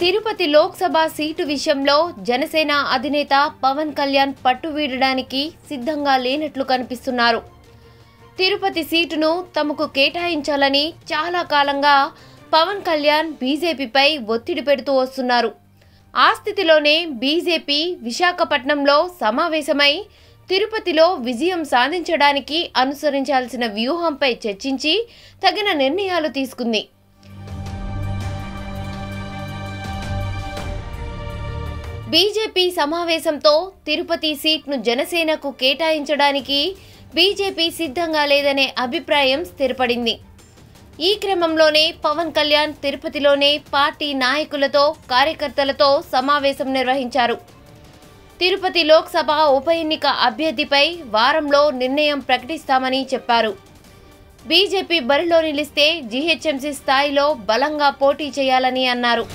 Tirupati Lok Sabha seat విషయంలో జనసేన అధినేత పవన్ కళ్యాణ్ పట్టు వీడడానికి సిద్ధంగా లేనట్లు కనిపిస్తున్నారు తిరుపతి సీటును తమకు కేటాయించాలని చాలా కాలంగా పవన్ కళ్యాణ్ బీజేపీపై ఒత్తిడి పెడుతూ వస్తున్నారు ఆ స్థితిలోనే బీజేపీ విశాఖపట్నంలో సమావేశమై తిరుపతిలో విజయం సాధించడానికి అనుసరించాల్సిన వ్యూహంపై చర్చించి తగిన నిర్ణయాలు తీసుకుంది బీజేపీ సమావేశంతో తిరుపతి సీట్ను జనసేనకు కేటాయించడానికి బీజేపీ సిద్ధంగా లేదనే అభిప్రాయం స్థిరపడింది ఈ క్రమంలోనే పవన్ కళ్యాణ్ తిరుపతిలోనే పార్టీ నాయకులతో కార్యకర్తలతో సమావేశం నిర్వహించారు తిరుపతి లోక్సభ ఉప ఎన్నిక అభ్యర్థిపై వారంలో నిర్ణయం ప్రకటిస్తామని చెప్పారు బీజేపీ బరిలో నిలిస్తే జీహెచ్ఎంసీ స్థాయిలో బలంగా పోటీ చేయాలని అన్నారు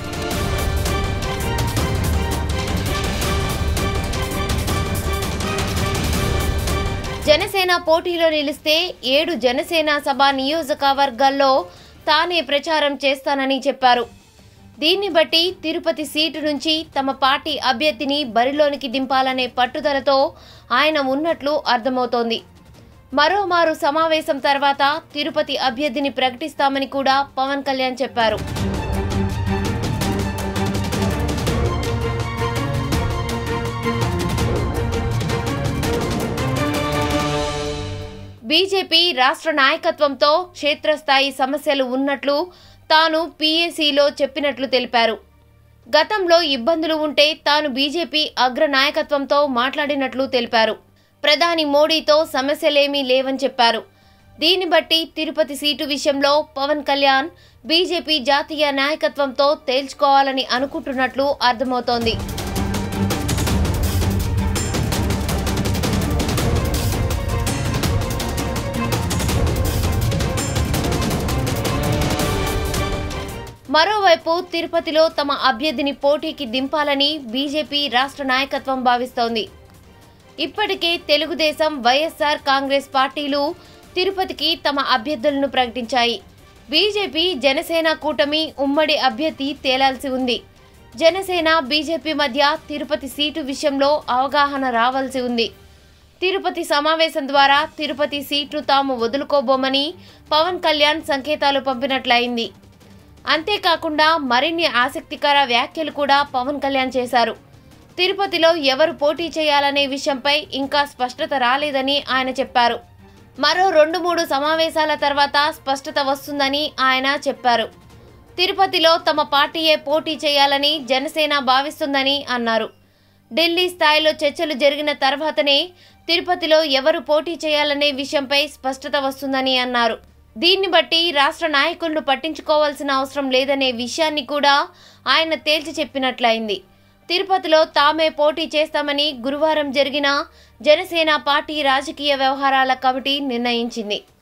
జనసేన పోటీలో నిలిస్తే ఏడు జనసేన సభ నియోజకవర్గాల్లో తానే ప్రచారం చేస్తానని చెప్పారు దీన్ని బట్టి తిరుపతి సీటు నుంచి తమ పార్టీ అభ్యర్థిని బరిలోనికి దింపాలనే పట్టుదలతో ఆయన ఉన్నట్లు అర్థమవుతోంది మరోమారు సమావేశం తర్వాత తిరుపతి అభ్యర్థిని ప్రకటిస్తామని కూడా పవన్ కళ్యాణ్ చెప్పారు బీజేపీ రాష్ట్ర నాయకత్వంతో క్షేత్రస్థాయి సమస్యలు ఉన్నట్లు తాను పీఏసీలో చెప్పినట్లు తెలిపారు గతంలో ఇబ్బందులు ఉంటే తాను బీజేపీ అగ్ర నాయకత్వంతో మాట్లాడినట్లు తెలిపారు ప్రధాని మోడీతో సమస్యలేమీ లేవని చెప్పారు దీన్ని బట్టి తిరుపతి సీటు విషయంలో పవన్ కళ్యాణ్ బీజేపీ జాతీయ నాయకత్వంతో తేల్చుకోవాలని అనుకుంటున్నట్లు అర్థమవుతోంది మరోవైపు తిరుపతిలో తమ అభ్యర్థిని పోటీకి దింపాలని బీజేపీ రాష్ట్ర నాయకత్వం భావిస్తోంది ఇప్పటికే తెలుగుదేశం వైఎస్ఆర్ కాంగ్రెస్ పార్టీలు తిరుపతికి తమ అభ్యర్థులను ప్రకటించాయి బీజేపీ జనసేన కూటమి ఉమ్మడి అభ్యర్థి తేలాల్సి ఉంది జనసేన బీజేపీ మధ్య తిరుపతి సీటు విషయంలో అవగాహన రావాల్సి ఉంది తిరుపతి సమావేశం ద్వారా తిరుపతి సీట్ను తాము వదులుకోబోమని పవన్ కళ్యాణ్ సంకేతాలు పంపినట్లయింది అంతేకాకుండా మరిన్ని ఆసక్తికర వ్యాఖ్యలు కూడా పవన్ కళ్యాణ్ చేశారు తిరుపతిలో ఎవరు పోటీ చేయాలనే విషయంపై ఇంకా స్పష్టత రాలేదని ఆయన చెప్పారు మరో రెండు మూడు సమావేశాల తర్వాత స్పష్టత వస్తుందని ఆయన చెప్పారు తిరుపతిలో తమ పార్టీయే పోటీ చేయాలని జనసేన భావిస్తుందని అన్నారు ఢిల్లీ స్థాయిలో చర్చలు జరిగిన తర్వాతనే తిరుపతిలో ఎవరు పోటీ చేయాలనే విషయంపై స్పష్టత వస్తుందని అన్నారు దీన్ని బట్టి రాష్ట్ర నాయకులను పట్టించుకోవాల్సిన అవసరం లేదనే విషయాన్ని కూడా ఆయన తేల్చి చెప్పినట్లయింది తిరుపతిలో తామే పోటీ చేస్తామని గురువారం జరిగిన జనసేన పార్టీ రాజకీయ వ్యవహారాల కమిటీ నిర్ణయించింది